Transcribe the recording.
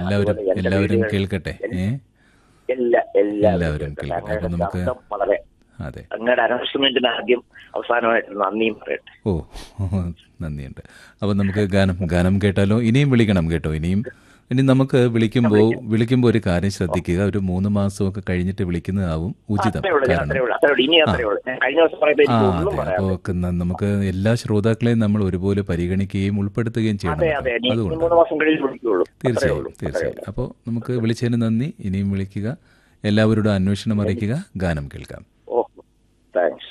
എല്ലാവരും അതുപോലെ എന്റെ എല്ലാവരും വീടുകൾ- കേൾക്കട്ടെ ഏ എല്ലാ എല്ലാവരും എല്ലാവരും കേൾക്കട്ടെ. കേൾക്കട്ടെ. അങ്ങയുടെ അപ്പൊ നമുക്ക് ശബ്ദം വളരെ അതെ അങ്ങയുടെ അനൗൺസ്മെന്റിന് ആദ്യം അവസാനമായിട്ട് നന്ദിയും പറയട്ടെ ഓ നന്ദിയുണ്ട് അപ്പോൾ നമുക്ക് ഗാനം ഗാനം കേട്ടാലോ ഇനിയും വിളിക്കണം കേട്ടോ ഇനിയും ഇനി നമുക്ക് വിളിക്കുമ്പോൾ വിളിക്കുമ്പോൾ ഒരു കാര്യം ശ്രദ്ധിക്കുക ഒരു മൂന്ന് മാസമൊക്കെ കഴിഞ്ഞിട്ട് വിളിക്കുന്നതാവും ഉചിതം അത്രേ ഉള്ളൂ ഞാൻ കാരണം അത്രേ ഉള്ളൂ അത്രേ ഉള്ളൂ ഇനി അത്രേ ഉള്ളൂ ഞാൻ കഴിഞ്ഞ ദിവസം പറയുമ്പോൾ ആ എനിക്ക് ഒന്നും അതെ പറയാം അപ്പോൾ നമുക്ക് എല്ലാ ശ്രോതാക്കളെയും നമ്മൾ ഒരുപോലെ പരിഗണിക്കുകയും ഉൾപ്പെടുത്തുകയും അതെ ചെയ്യണം അതെ ഇനി അതുകൊണ്ട് മൂന്ന് മാസം കഴിഞ്ഞ് വിളിക്കുള്ളൂ അത്രേ തീർച്ചയായും ഉള്ളൂ അത്രേ തീർച്ചയായും ഉള്ളൂ അപ്പോൾ നമുക്ക് വിളിച്ചതിന് നന്ദി ഇനിയും വിളിക്കുക എല്ലാവരോടും അന്വേഷണം അറിയിക്കുക ഗാനം കേൾക്കാം ഓ താങ്ക്സ്